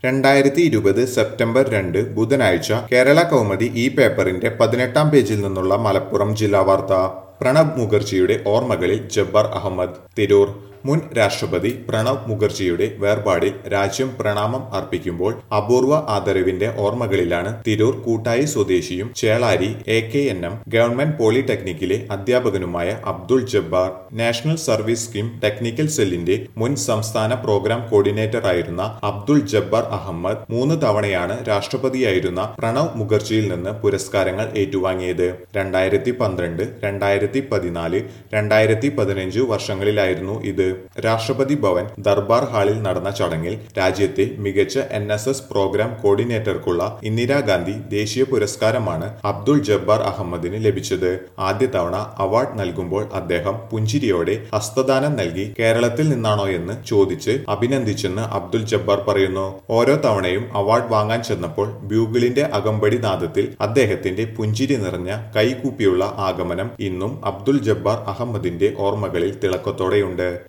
രണ്ടായിരത്തി ഇരുപത് സെപ്റ്റംബർ രണ്ട് ബുധനാഴ്ച കേരള കൗമുദി ഈ പേപ്പറിന്റെ പതിനെട്ടാം പേജിൽ നിന്നുള്ള മലപ്പുറം ജില്ലാ വാർത്ത പ്രണബ് മുഖർജിയുടെ ഓർമ്മകളിൽ ജബ്ബാർ അഹമ്മദ് തിരൂർ മുൻ രാഷ്ട്രപതി പ്രണബ് മുഖർജിയുടെ വേർപാടിൽ രാജ്യം പ്രണാമം അർപ്പിക്കുമ്പോൾ അപൂർവ ആദരവിന്റെ ഓർമ്മകളിലാണ് തിരൂർ കൂട്ടായി സ്വദേശിയും Chelari A K N M government പോളിടെക്നിക്കിലെ അധ്യാപകനുമായ Abdul Jabbar national service scheme technical സെല്ലിന്റെ മുൻ സംസ്ഥാന പ്രോഗ്രാം കോർഡിനേറ്റർ ആയിരുന്ന അബ്ദുൾ ജബ്ബാർ അഹമ്മദ് മൂന്ന് തവണയാണ് രാഷ്ട്രപതിയായിരുന്ന പ്രണബ് മുഖർജിയിൽ നിന്ന് പുരസ്കാരങ്ങൾ ഏറ്റുവാങ്ങിയത് രണ്ടായിരത്തി പന്ത്രണ്ട് രണ്ടായിരത്തി പതിനാല് രണ്ടായിരത്തി പതിനഞ്ച് വർഷങ്ങളിലായിരുന്നു ഇത് രാഷ്ട്രപതി ഭവൻ ദർബാർ ഹാളിൽ നടന്ന ചടങ്ങിൽ രാജ്യത്തെ മികച്ച എൻ എസ് എസ് പ്രോഗ്രാം കോർഡിനേറ്റർക്കുള്ള ഇന്ദിരാഗാന്ധി ദേശീയ പുരസ്കാരമാണ് അബ്ദുൾ ജബ്ബാർ അഹമ്മദിന് ലഭിച്ചത് ആദ്യ തവണ അവാർഡ് നൽകുമ്പോൾ അദ്ദേഹം പുഞ്ചിരിയോടെ ഹസ്തദാനം നൽകി കേരളത്തിൽ നിന്നാണോ എന്ന് ചോദിച്ച് അഭിനന്ദിച്ചെന്ന് അബ്ദുൾ ജബ്ബാർ പറയുന്നു ഓരോ തവണയും അവാർഡ് വാങ്ങാൻ ചെന്നപ്പോൾ ബ്യൂഗിളിന്റെ അകമ്പടി നാദത്തിൽ അദ്ദേഹത്തിന്റെ പുഞ്ചിരി നിറഞ്ഞ കൈകൂപ്പിയുള്ള ആഗമനം ഇന്നും അബ്ദുൾ ജബ്ബാർ അഹമ്മദിന്റെ ഓർമ്മകളിൽ തിളക്കത്തോടെയുണ്ട്